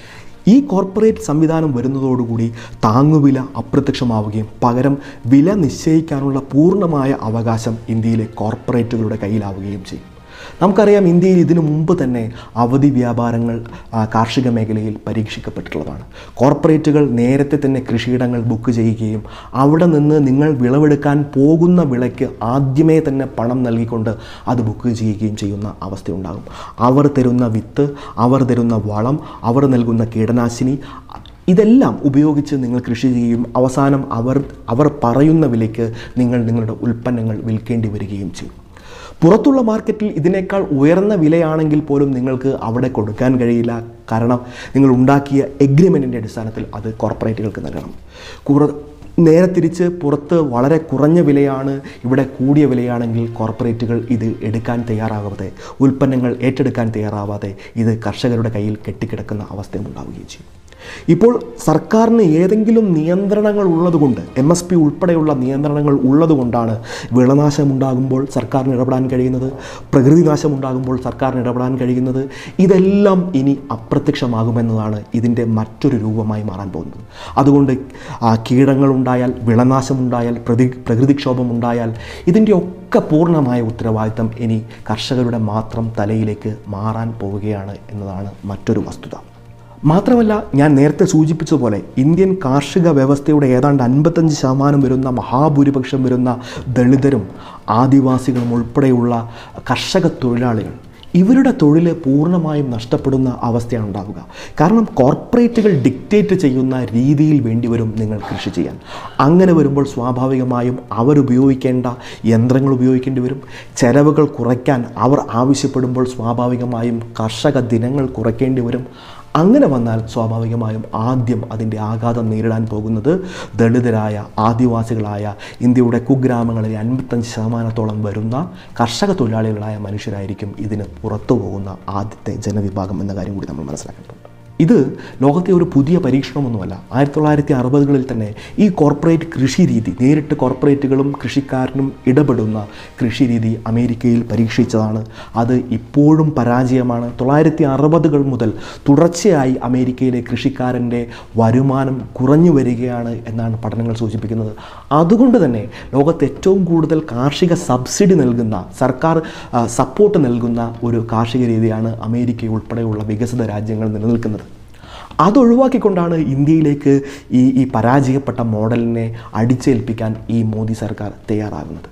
ഈ കോർപ്പറേറ്റ് സംവിധാനം വരുന്നതോടുകൂടി താങ്ങുവില അപ്രത്യക്ഷമാവുകയും പകരം വില നിശ്ചയിക്കാനുള്ള പൂർണ്ണമായ അവകാശം ഇന്ത്യയിലെ കോർപ്പറേറ്റുകളുടെ കയ്യിലാവുകയും ചെയ്യും നമുക്കറിയാം ഇന്ത്യയിൽ ഇതിനു മുമ്പ് തന്നെ അവധി വ്യാപാരങ്ങൾ ആ, കാർഷിക മേഖലയിൽ പരീക്ഷിക്കപ്പെട്ടിട്ടുള്ളതാണ് കോർപ്പറേറ്റുകൾ നേരത്തെ തന്നെ കൃഷിയിടങ്ങൾ ബുക്ക് ചെയ്യുകയും അവിടെ നിന്ന് നിങ്ങൾ വിളവെടുക്കാൻ പോകുന്ന വിളയ്ക്ക് ആദ്യമേ തന്നെ പണം നൽകിക്കൊണ്ട് അത് ബുക്ക് ചെയ്യുകയും ചെയ്യുന്ന അവസ്ഥയുണ്ടാകും അവർ തരുന്ന വിത്ത് അവർ തരുന്ന വളം അവർ നൽകുന്ന കീടനാശിനി ഇതെല്ലാം ഉപയോഗിച്ച് നിങ്ങൾ കൃഷി ചെയ്യും അവസാനം അവർ അവർ പറയുന്ന വിലയ്ക്ക് നിങ്ങൾ നിങ്ങളുടെ ഉൽപ്പന്നങ്ങൾ വിൽക്കേണ്ടി വരികയും ചെയ്യും പുറത്തുള്ള മാർക്കറ്റിൽ ഇതിനേക്കാൾ ഉയർന്ന വിലയാണെങ്കിൽ പോലും നിങ്ങൾക്ക് അവിടെ കൊടുക്കാൻ കഴിയില്ല കാരണം നിങ്ങൾ ഉണ്ടാക്കിയ എഗ്രിമെൻറ്റിൻ്റെ അടിസ്ഥാനത്തിൽ അത് കോർപ്പറേറ്റുകൾക്ക് നൽകണം കുറ നേരെ തിരിച്ച് പുറത്ത് വളരെ കുറഞ്ഞ വിലയാണ് ഇവിടെ കൂടിയ വിലയാണെങ്കിൽ കോർപ്പറേറ്റുകൾ ഇത് എടുക്കാൻ തയ്യാറാകാതെ ഉൽപ്പന്നങ്ങൾ ഏറ്റെടുക്കാൻ തയ്യാറാവാതെ ഇത് കർഷകരുടെ കയ്യിൽ കെട്ടിക്കിടക്കുന്ന അവസ്ഥയും ഉണ്ടാവുകയും ചെയ്യും ഇപ്പോൾ സർക്കാരിന് ഏതെങ്കിലും നിയന്ത്രണങ്ങൾ ഉള്ളതുകൊണ്ട് എം എസ് പി ഉൾപ്പെടെയുള്ള നിയന്ത്രണങ്ങൾ ഉള്ളതുകൊണ്ടാണ് വിളനാശം ഉണ്ടാകുമ്പോൾ സർക്കാരിന് ഇടപെടാൻ കഴിയുന്നത് പ്രകൃതി നാശം ഉണ്ടാകുമ്പോൾ സർക്കാരിന് ഇടപെടാൻ കഴിയുന്നത് ഇതെല്ലാം ഇനി അപ്രത്യക്ഷമാകുമെന്നതാണ് ഇതിൻ്റെ മറ്റൊരു രൂപമായി മാറാൻ പോകുന്നത് അതുകൊണ്ട് ആ കീടങ്ങളുണ്ടായാൽ വിളനാശമുണ്ടായാൽ പ്രതി പ്രകൃതിക്ഷോഭം ഉണ്ടായാൽ ഇതിൻ്റെ ഒക്കെ പൂർണ്ണമായ ഉത്തരവാദിത്തം ഇനി കർഷകരുടെ മാത്രം തലയിലേക്ക് മാറാൻ പോവുകയാണ് എന്നതാണ് മറ്റൊരു വസ്തുത മാത്രമല്ല ഞാൻ നേരത്തെ സൂചിപ്പിച്ചതുപോലെ ഇന്ത്യൻ കാർഷിക വ്യവസ്ഥയുടെ ഏതാണ്ട് അൻപത്തഞ്ച് ശതമാനം വരുന്ന മഹാഭൂരിപക്ഷം വരുന്ന ദളിതരും ആദിവാസികളും ഉൾപ്പെടെയുള്ള കർഷക തൊഴിലാളികൾ ഇവരുടെ തൊഴിൽ പൂർണ്ണമായും നഷ്ടപ്പെടുന്ന അവസ്ഥയാണ് ഉണ്ടാവുക കാരണം കോർപ്പറേറ്റുകൾ ഡിക്റ്റേറ്റ് ചെയ്യുന്ന രീതിയിൽ വേണ്ടിവരും നിങ്ങൾ കൃഷി ചെയ്യാൻ അങ്ങനെ വരുമ്പോൾ സ്വാഭാവികമായും അവരുപയോഗിക്കേണ്ട യന്ത്രങ്ങൾ ഉപയോഗിക്കേണ്ടി വരും ചെലവുകൾ കുറയ്ക്കാൻ അവർ ആവശ്യപ്പെടുമ്പോൾ സ്വാഭാവികമായും കർഷക ദിനങ്ങൾ കുറയ്ക്കേണ്ടി വരും അങ്ങനെ വന്നാൽ സ്വാഭാവികമായും ആദ്യം അതിൻ്റെ ആഘാതം നേരിടാൻ പോകുന്നത് ദളിതരായ ആദിവാസികളായ ഇന്ത്യയുടെ കുഗ്രാമങ്ങളിലെ അൻപത്തഞ്ച് ശതമാനത്തോളം വരുന്ന കർഷക തൊഴിലാളികളായ മനുഷ്യരായിരിക്കും ഇതിന് പുറത്തു പോകുന്ന ആദ്യത്തെ ജനവിഭാഗം എന്ന കാര്യം കൂടി നമ്മൾ മനസ്സിലാക്കേണ്ടതുണ്ട് ഇത് ലോകത്തെ ഒരു പുതിയ പരീക്ഷണമൊന്നുമല്ല ആയിരത്തി തൊള്ളായിരത്തി അറുപതുകളിൽ തന്നെ ഈ കോർപ്പറേറ്റ് കൃഷി രീതി നേരിട്ട് കോർപ്പറേറ്റുകളും കൃഷിക്കാരനും ഇടപെടുന്ന കൃഷി രീതി അമേരിക്കയിൽ പരീക്ഷിച്ചതാണ് അത് ഇപ്പോഴും പരാജയമാണ് തൊള്ളായിരത്തി അറുപതുകൾ മുതൽ തുടർച്ചയായി അമേരിക്കയിലെ കൃഷിക്കാരൻ്റെ വരുമാനം കുറഞ്ഞു വരികയാണ് എന്നാണ് പഠനങ്ങൾ സൂചിപ്പിക്കുന്നത് അതുകൊണ്ട് തന്നെ ലോകത്ത് ഏറ്റവും കൂടുതൽ കാർഷിക സബ്സിഡി നൽകുന്ന സർക്കാർ ആ, സപ്പോർട്ട് നൽകുന്ന ഒരു കാർഷിക രീതിയാണ് അമേരിക്ക ഉൾപ്പെടെയുള്ള വികസിത രാജ്യങ്ങൾ നിലനിൽക്കുന്നത് അതൊഴിവാക്കിക്കൊണ്ടാണ് ഇന്ത്യയിലേക്ക് ഈ ഈ പരാജയപ്പെട്ട മോഡലിനെ അടിച്ചേൽപ്പിക്കാൻ ഈ മോദി സർക്കാർ തയ്യാറാകുന്നത്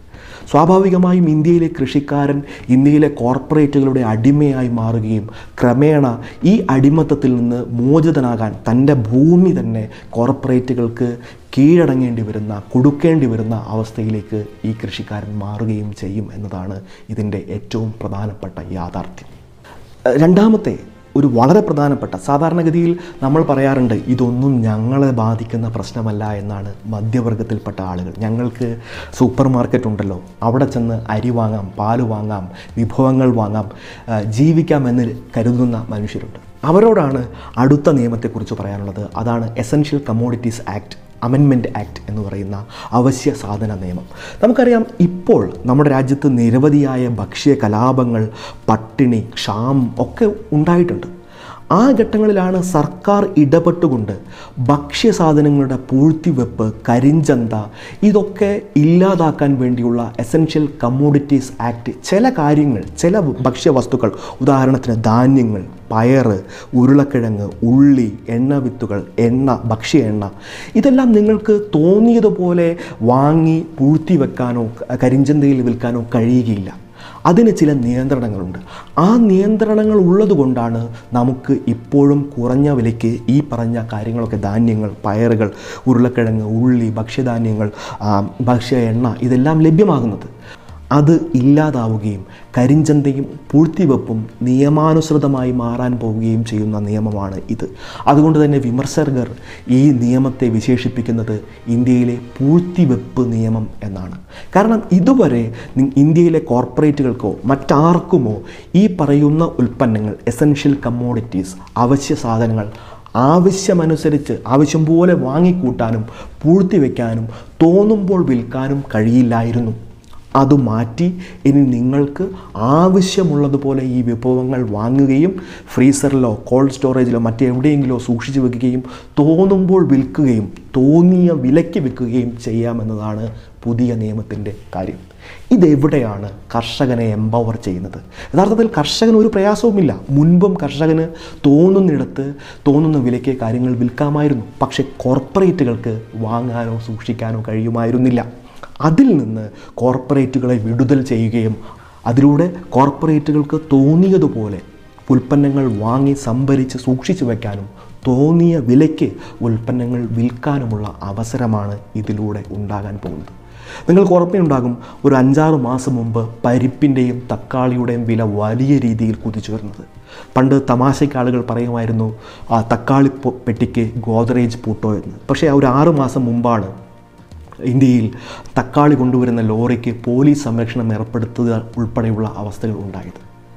സ്വാഭാവികമായും ഇന്ത്യയിലെ കൃഷിക്കാരൻ ഇന്ത്യയിലെ കോർപ്പറേറ്റുകളുടെ അടിമയായി മാറുകയും ക്രമേണ ഈ അടിമത്തത്തിൽ നിന്ന് മോചിതനാകാൻ തൻ്റെ ഭൂമി തന്നെ കോർപ്പറേറ്റുകൾക്ക് കീഴടങ്ങേണ്ടി വരുന്ന കൊടുക്കേണ്ടി വരുന്ന അവസ്ഥയിലേക്ക് ഈ കൃഷിക്കാരൻ മാറുകയും ചെയ്യും എന്നതാണ് ഇതിൻ്റെ ഏറ്റവും പ്രധാനപ്പെട്ട യാഥാർത്ഥ്യം രണ്ടാമത്തെ ഒരു വളരെ പ്രധാനപ്പെട്ട സാധാരണഗതിയിൽ നമ്മൾ പറയാറുണ്ട് ഇതൊന്നും ഞങ്ങളെ ബാധിക്കുന്ന പ്രശ്നമല്ല എന്നാണ് മധ്യവർഗത്തിൽപ്പെട്ട ആളുകൾ ഞങ്ങൾക്ക് സൂപ്പർ മാർക്കറ്റ് ഉണ്ടല്ലോ അവിടെ ചെന്ന് അരി വാങ്ങാം പാല് വാങ്ങാം വിഭവങ്ങൾ വാങ്ങാം ആ, ജീവിക്കാം എന്ന് കരുതുന്ന മനുഷ്യരുണ്ട് അവരോടാണ് അടുത്ത നിയമത്തെക്കുറിച്ച് പറയാനുള്ളത് അതാണ് essential commodities act amendment act എന്ന് പറയുന്ന അവശ്യ സാധന നിയമം നമുക്കറിയാം ഇപ്പോൾ നമ്മുടെ രാജ്യത്ത് നിരവധിയായ ഭക്ഷ്യ കലാപങ്ങൾ പട്ടിണി ക്ഷാമം ഒക്കെ ഉണ്ടായിട്ടുണ്ട് ആ ഘട്ടങ്ങളിലാണ് സർക്കാർ ഇടപെട്ടുകൊണ്ട് ഭക്ഷ്യസാധനങ്ങളുടെ പൂഴ്ത്തിവെപ്പ് കരിഞ്ചന്ത ഇതൊക്കെ ഇല്ലാതാക്കാൻ വേണ്ടിയുള്ള എസൻഷ്യൽ കമ്മോഡിറ്റീസ് ആക്ട് ചില കാര്യങ്ങൾ ചില ഭക്ഷ്യവസ്തുക്കൾ ഉദാഹരണത്തിന് ധാന്യങ്ങൾ പയറ് ഉരുളക്കിഴങ്ങ് ഉള്ളി എണ്ണവിത്തുകൾ എണ്ണ ഭക്ഷ്യ എണ്ണ ഇതെല്ലാം നിങ്ങൾക്ക് തോന്നിയതുപോലെ വാങ്ങി പൂഴ്ത്തി വെക്കാനോ കരിഞ്ചന്തയിൽ വിൽക്കാനോ കഴിയുകയില്ല അതിന് ചില നിയന്ത്രണങ്ങളുണ്ട് ആ നിയന്ത്രണങ്ങൾ ഉള്ളതുകൊണ്ടാണ് നമുക്ക് ഇപ്പോഴും കുറഞ്ഞ വിലയ്ക്ക് ഈ പറഞ്ഞ കാര്യങ്ങളൊക്കെ ധാന്യങ്ങൾ പയറുകൾ ഉരുളക്കിഴങ്ങ് ഉള്ളി ഭക്ഷ്യധാന്യങ്ങൾ ആ, ഭക്ഷ്യ എണ്ണ ഇതെല്ലാം ലഭ്യമാകുന്നത് അത് ഇല്ലാതാവുകയും കരിഞ്ചന്തയും പൂഴ്ത്തിവെപ്പും നിയമാനുസൃതമായി മാറാൻ പോവുകയും ചെയ്യുന്ന നിയമമാണ് ഇത് അതുകൊണ്ട് തന്നെ വിമർശകർ ഈ നിയമത്തെ വിശേഷിപ്പിക്കുന്നത് ഇന്ത്യയിലെ പൂഴ്ത്തിവെപ്പ് നിയമം എന്നാണ് കാരണം ഇതുവരെ നി- ഇന്ത്യയിലെ കോർപ്പറേറ്റുകൾക്കോ മറ്റാർക്കുമോ ഈ പറയുന്ന ഉൽപ്പന്നങ്ങൾ എസൻഷ്യൽ കമ്മോഡിറ്റീസ് അവശ്യ സാധനങ്ങൾ ആവശ്യമനുസരിച്ച് ആവശ്യം പോലെ വാങ്ങിക്കൂട്ടാനും പൂഴ്ത്തി വയ്ക്കാനും തോന്നുമ്പോൾ വിൽക്കാനും കഴിയില്ലായിരുന്നു അത് മാറ്റി ഇനി നിങ്ങൾക്ക് ആവശ്യമുള്ളതുപോലെ ഈ വിഭവങ്ങൾ വാങ്ങുകയും ഫ്രീസറിലോ കോൾഡ് സ്റ്റോറേജിലോ മറ്റെവിടെയെങ്കിലോ സൂക്ഷിച്ചു വെക്കുകയും തോന്നുമ്പോൾ വിൽക്കുകയും തോന്നിയ വിലയ്ക്ക് വിൽക്കുകയും ചെയ്യാമെന്നതാണ് പുതിയ നിയമത്തിൻ്റെ കാര്യം ഇതെവിടെയാണ് കർഷകനെ എംപവർ ചെയ്യുന്നത് യഥാർത്ഥത്തിൽ കർഷകന് ഒരു പ്രയാസവുമില്ല മുൻപും കർഷകന് തോന്നുന്നിടത്ത് തോന്നുന്ന വിലയ്ക്ക് കാര്യങ്ങൾ വിൽക്കാമായിരുന്നു പക്ഷേ കോർപ്പറേറ്റുകൾക്ക് വാങ്ങാനോ സൂക്ഷിക്കാനോ കഴിയുമായിരുന്നില്ല അതിൽ നിന്ന് കോർപ്പറേറ്റുകളെ വിടുതൽ ചെയ്യുകയും അതിലൂടെ കോർപ്പറേറ്റുകൾക്ക് തോന്നിയതുപോലെ ഉൽപ്പന്നങ്ങൾ വാങ്ങി സംഭരിച്ച് സൂക്ഷിച്ചു വയ്ക്കാനും തോന്നിയ വിലയ്ക്ക് ഉൽപ്പന്നങ്ങൾ വിൽക്കാനുമുള്ള അവസരമാണ് ഇതിലൂടെ ഉണ്ടാകാൻ പോകുന്നത് നിങ്ങൾക്ക് ഉറപ്പുണ്ടാകും ഒരു അഞ്ചാറ് മാസം മുമ്പ് പരിപ്പിൻ്റെയും തക്കാളിയുടെയും വില വലിയ രീതിയിൽ കുതിച്ചു വരുന്നത് പണ്ട് തമാശയ്ക്ക് ആളുകൾ പറയുമായിരുന്നു ആ തക്കാളി പൊ- പെട്ടിക്ക് ഗോദ്രേജ് പൂട്ടോ എന്ന് പക്ഷേ ആ ഒരു ആറ് മാസം മുമ്പാണ് ഇന്ത്യയിൽ തക്കാളി കൊണ്ടുവരുന്ന ലോറിക്ക് പോലീസ് സംരക്ഷണം ഏർപ്പെടുത്തുക ഉൾപ്പെടെയുള്ള അവസ്ഥകൾ ഉണ്ടായത്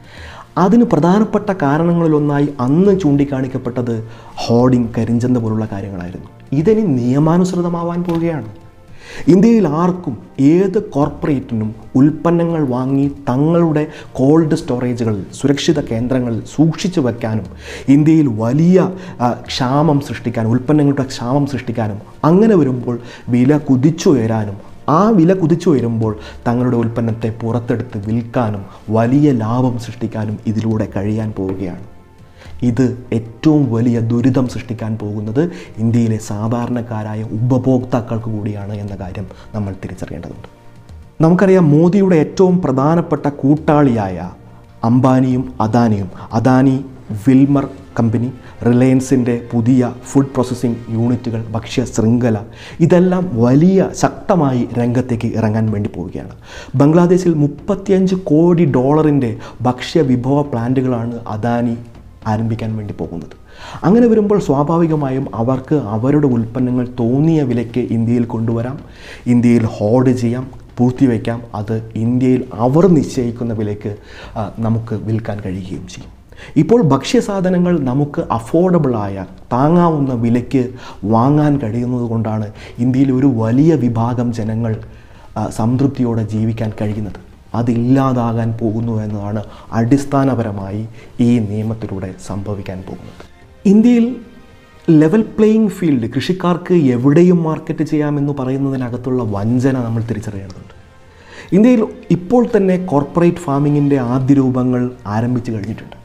അതിന് പ്രധാനപ്പെട്ട കാരണങ്ങളിലൊന്നായി അന്ന് ചൂണ്ടിക്കാണിക്കപ്പെട്ടത് ഹോർഡിംഗ് കരിഞ്ചന്ത പോലുള്ള കാര്യങ്ങളായിരുന്നു ഇതിനി നിയമാനുസൃതമാവാൻ പോവുകയാണ് ഇന്ത്യയിൽ ആർക്കും ഏത് കോർപ്പറേറ്റിനും ഉൽപ്പന്നങ്ങൾ വാങ്ങി തങ്ങളുടെ കോൾഡ് സ്റ്റോറേജുകളിൽ സുരക്ഷിത കേന്ദ്രങ്ങളിൽ സൂക്ഷിച്ചു വെക്കാനും ഇന്ത്യയിൽ വലിയ ആ, ക്ഷാമം സൃഷ്ടിക്കാനും ഉൽപ്പന്നങ്ങളുടെ ക്ഷാമം സൃഷ്ടിക്കാനും അങ്ങനെ വരുമ്പോൾ വില കുതിച്ചുയരാനും ആ വില കുതിച്ചു വരുമ്പോൾ തങ്ങളുടെ ഉൽപ്പന്നത്തെ പുറത്തെടുത്ത് വിൽക്കാനും വലിയ ലാഭം സൃഷ്ടിക്കാനും ഇതിലൂടെ കഴിയാൻ പോവുകയാണ് ഇത് ഏറ്റവും വലിയ ദുരിതം സൃഷ്ടിക്കാൻ പോകുന്നത് ഇന്ത്യയിലെ സാധാരണക്കാരായ ഉപഭോക്താക്കൾക്ക് കൂടിയാണ് എന്ന കാര്യം നമ്മൾ തിരിച്ചറിയേണ്ടതുണ്ട് നമുക്കറിയാം മോദിയുടെ ഏറ്റവും പ്രധാനപ്പെട്ട കൂട്ടാളിയായ അംബാനിയും അദാനിയും അദാനി വിൽമർ കമ്പനി റിലയൻസിൻ്റെ പുതിയ ഫുഡ് പ്രോസസ്സിംഗ് യൂണിറ്റുകൾ ഭക്ഷ്യ ശൃംഖല ഇതെല്ലാം വലിയ ശക്തമായി രംഗത്തേക്ക് ഇറങ്ങാൻ വേണ്ടി പോവുകയാണ് ബംഗ്ലാദേശിൽ മുപ്പത്തിയഞ്ച് കോടി ഡോളറിൻ്റെ ഭക്ഷ്യ വിഭവ പ്ലാന്റുകളാണ് അദാനി ആരംഭിക്കാൻ വേണ്ടി പോകുന്നത് അങ്ങനെ വരുമ്പോൾ സ്വാഭാവികമായും അവർക്ക് അവരുടെ ഉൽപ്പന്നങ്ങൾ തോന്നിയ വിലയ്ക്ക് ഇന്ത്യയിൽ കൊണ്ടുവരാം ഇന്ത്യയിൽ ഹോൾഡ് ചെയ്യാം പൂർത്തിവയ്ക്കാം അത് ഇന്ത്യയിൽ അവർ നിശ്ചയിക്കുന്ന വിലയ്ക്ക് ആ, നമുക്ക് വിൽക്കാൻ കഴിയുകയും ചെയ്യും ഇപ്പോൾ ഭക്ഷ്യസാധനങ്ങൾ നമുക്ക് അഫോർഡബിളായ താങ്ങാവുന്ന വിലയ്ക്ക് വാങ്ങാൻ കഴിയുന്നത് കൊണ്ടാണ് ഇന്ത്യയിൽ ഒരു വലിയ വിഭാഗം ജനങ്ങൾ ആ, സംതൃപ്തിയോടെ ജീവിക്കാൻ കഴിയുന്നത് അതില്ലാതാകാൻ പോകുന്നു എന്നതാണ് അടിസ്ഥാനപരമായി ഈ നിയമത്തിലൂടെ സംഭവിക്കാൻ പോകുന്നത് ഇന്ത്യയിൽ ലെവൽ പ്ലേയിങ് ഫീൽഡ് കൃഷിക്കാർക്ക് എവിടെയും മാർക്കറ്റ് ചെയ്യാമെന്ന് പറയുന്നതിനകത്തുള്ള വഞ്ചന നമ്മൾ തിരിച്ചറിയേണ്ടതുണ്ട് ഇന്ത്യയിൽ ഇപ്പോൾ തന്നെ കോർപ്പറേറ്റ് ഫാമിങ്ങിൻ്റെ ആദ്യ രൂപങ്ങൾ ആരംഭിച്ചു കഴിഞ്ഞിട്ടുണ്ട്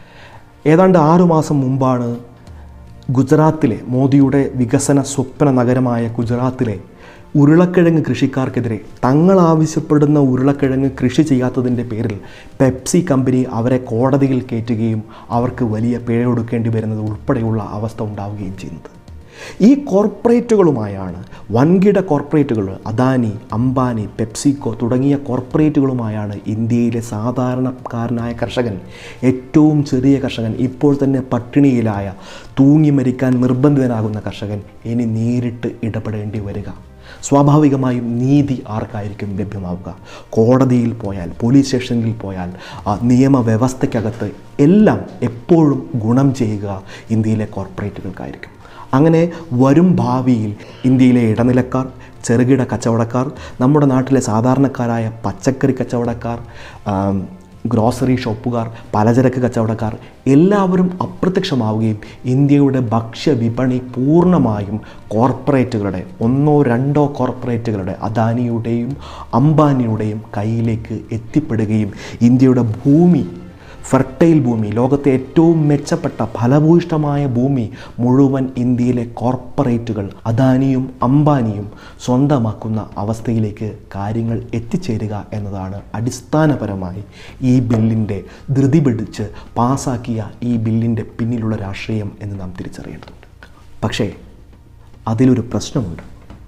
ഏതാണ്ട് ആറു മാസം മുമ്പാണ് ഗുജറാത്തിലെ മോദിയുടെ വികസന സ്വപ്ന നഗരമായ ഗുജറാത്തിലെ ഉരുളക്കിഴങ്ങ് കൃഷിക്കാർക്കെതിരെ തങ്ങൾ ആവശ്യപ്പെടുന്ന ഉരുളക്കിഴങ്ങ് കൃഷി ചെയ്യാത്തതിൻ്റെ പേരിൽ പെപ്സി കമ്പനി അവരെ കോടതിയിൽ കയറ്റുകയും അവർക്ക് വലിയ പിഴ കൊടുക്കേണ്ടി വരുന്നത് ഉൾപ്പെടെയുള്ള അവസ്ഥ ഉണ്ടാവുകയും ചെയ്യുന്നത് ഈ കോർപ്പറേറ്റുകളുമായാണ് വൻകിട കോർപ്പറേറ്റുകൾ അദാനി അംബാനി പെപ്സിക്കോ തുടങ്ങിയ കോർപ്പറേറ്റുകളുമായാണ് ഇന്ത്യയിലെ സാധാരണക്കാരനായ കർഷകൻ ഏറ്റവും ചെറിയ കർഷകൻ ഇപ്പോൾ തന്നെ പട്ടിണിയിലായ തൂങ്ങി മരിക്കാൻ നിർബന്ധിതനാകുന്ന കർഷകൻ ഇനി നേരിട്ട് ഇടപെടേണ്ടി വരിക സ്വാഭാവികമായും നീതി ആർക്കായിരിക്കും ലഭ്യമാവുക കോടതിയിൽ പോയാൽ പോലീസ് സ്റ്റേഷനിൽ പോയാൽ ആ നിയമവ്യവസ്ഥയ്ക്കകത്ത് എല്ലാം എപ്പോഴും ഗുണം ചെയ്യുക ഇന്ത്യയിലെ കോർപ്പറേറ്റുകൾക്കായിരിക്കും അങ്ങനെ വരും ഭാവിയിൽ ഇന്ത്യയിലെ ഇടനിലക്കാർ ചെറുകിട കച്ചവടക്കാർ നമ്മുടെ നാട്ടിലെ സാധാരണക്കാരായ പച്ചക്കറി കച്ചവടക്കാർ ആം, ഗ്രോസറി ഷോപ്പുകാർ പലചരക്ക് കച്ചവടക്കാർ എല്ലാവരും അപ്രത്യക്ഷമാവുകയും ഇന്ത്യയുടെ ഭക്ഷ്യ വിപണി പൂർണ്ണമായും കോർപ്പറേറ്റുകളുടെ ഒന്നോ രണ്ടോ കോർപ്പറേറ്റുകളുടെ അദാനിയുടെയും അംബാനിയുടെയും കയ്യിലേക്ക് എത്തിപ്പെടുകയും ഇന്ത്യയുടെ ഭൂമി ഫെർട്ടൈൽ ഭൂമി ലോകത്തെ ഏറ്റവും മെച്ചപ്പെട്ട ഫലഭൂയിഷ്ടമായ ഭൂമി മുഴുവൻ ഇന്ത്യയിലെ കോർപ്പറേറ്റുകൾ അദാനിയും അംബാനിയും സ്വന്തമാക്കുന്ന അവസ്ഥയിലേക്ക് കാര്യങ്ങൾ എത്തിച്ചേരുക എന്നതാണ് അടിസ്ഥാനപരമായി ഈ ബില്ലിൻ്റെ ധൃതി പിടിച്ച് പാസാക്കിയ ഈ ബില്ലിൻ്റെ പിന്നിലുള്ള രാഷ്ട്രീയം എന്ന് നാം തിരിച്ചറിയേണ്ടതുണ്ട് പക്ഷേ അതിലൊരു പ്രശ്നമുണ്ട്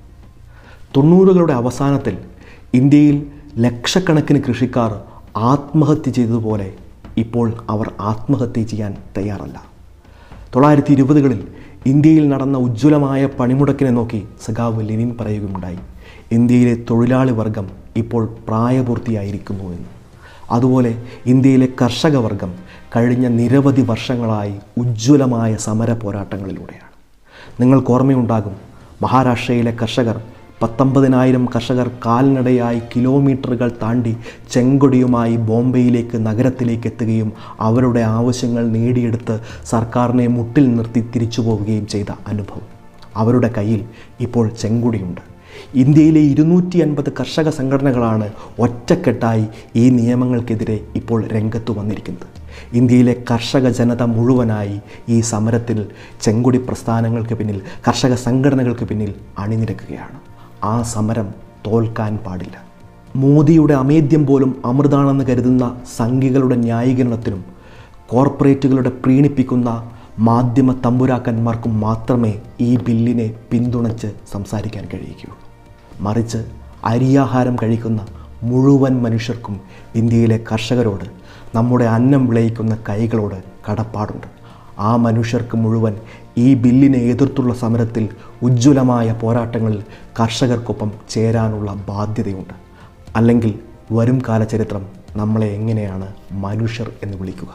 തൊണ്ണൂറുകളുടെ അവസാനത്തിൽ ഇന്ത്യയിൽ ലക്ഷക്കണക്കിന് കൃഷിക്കാർ ആത്മഹത്യ ചെയ്തതുപോലെ ഇപ്പോൾ അവർ ആത്മഹത്യ ചെയ്യാൻ തയ്യാറല്ല തൊള്ളായിരത്തി ഇരുപതുകളിൽ ഇന്ത്യയിൽ നടന്ന ഉജ്ജ്വലമായ പണിമുടക്കിനെ നോക്കി സഖാവ് ലെനിൻ പറയുകയുണ്ടായി ഇന്ത്യയിലെ തൊഴിലാളി വർഗം ഇപ്പോൾ പ്രായപൂർത്തിയായിരിക്കുന്നു എന്ന് അതുപോലെ ഇന്ത്യയിലെ കർഷക വർഗം കഴിഞ്ഞ നിരവധി വർഷങ്ങളായി ഉജ്ജ്വലമായ സമര പോരാട്ടങ്ങളിലൂടെയാണ് നിങ്ങൾക്ക് ഓർമ്മയുണ്ടാകും മഹാരാഷ്ട്രയിലെ കർഷകർ പത്തൊമ്പതിനായിരം കർഷകർ കാൽനടയായി കിലോമീറ്ററുകൾ താണ്ടി ചെങ്കൊടിയുമായി ബോംബെയിലേക്ക് നഗരത്തിലേക്ക് എത്തുകയും അവരുടെ ആവശ്യങ്ങൾ നേടിയെടുത്ത് സർക്കാരിനെ മുട്ടിൽ നിർത്തി തിരിച്ചു പോവുകയും ചെയ്ത അനുഭവം അവരുടെ കയ്യിൽ ഇപ്പോൾ ചെങ്കൊടിയുണ്ട് ഇന്ത്യയിലെ ഇരുന്നൂറ്റി അൻപത് കർഷക സംഘടനകളാണ് ഒറ്റക്കെട്ടായി ഈ നിയമങ്ങൾക്കെതിരെ ഇപ്പോൾ രംഗത്ത് വന്നിരിക്കുന്നത് ഇന്ത്യയിലെ കർഷക ജനത മുഴുവനായി ഈ സമരത്തിൽ ചെങ്കൊടി പ്രസ്ഥാനങ്ങൾക്ക് പിന്നിൽ കർഷക സംഘടനകൾക്ക് പിന്നിൽ അണിനിരക്കുകയാണ് ആ സമരം തോൽക്കാൻ പാടില്ല മോദിയുടെ അമേദ്യം പോലും അമൃതാണെന്ന് കരുതുന്ന സംഘികളുടെ ന്യായീകരണത്തിനും കോർപ്പറേറ്റുകളുടെ പ്രീണിപ്പിക്കുന്ന മാധ്യമ തമ്പുരാക്കന്മാർക്കും മാത്രമേ ഈ ബില്ലിനെ പിന്തുണച്ച് സംസാരിക്കാൻ കഴിയുകയുള്ളൂ മറിച്ച് അരിയാഹാരം കഴിക്കുന്ന മുഴുവൻ മനുഷ്യർക്കും ഇന്ത്യയിലെ കർഷകരോട് നമ്മുടെ അന്നം വിളയിക്കുന്ന കൈകളോട് കടപ്പാടുണ്ട് ആ മനുഷ്യർക്ക് മുഴുവൻ ഈ ബില്ലിനെ എതിർത്തുള്ള സമരത്തിൽ ഉജ്ജ്വലമായ പോരാട്ടങ്ങളിൽ കർഷകർക്കൊപ്പം ചേരാനുള്ള ബാധ്യതയുണ്ട് അല്ലെങ്കിൽ വരും കാല ചരിത്രം നമ്മളെ എങ്ങനെയാണ് മനുഷ്യർ എന്ന് വിളിക്കുക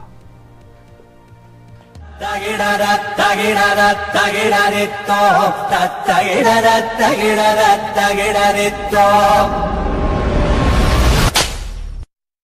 തകിടര തകിടര തകിടരിത്തോ തത്തകിടര തകിടര തകിടരിത്തോ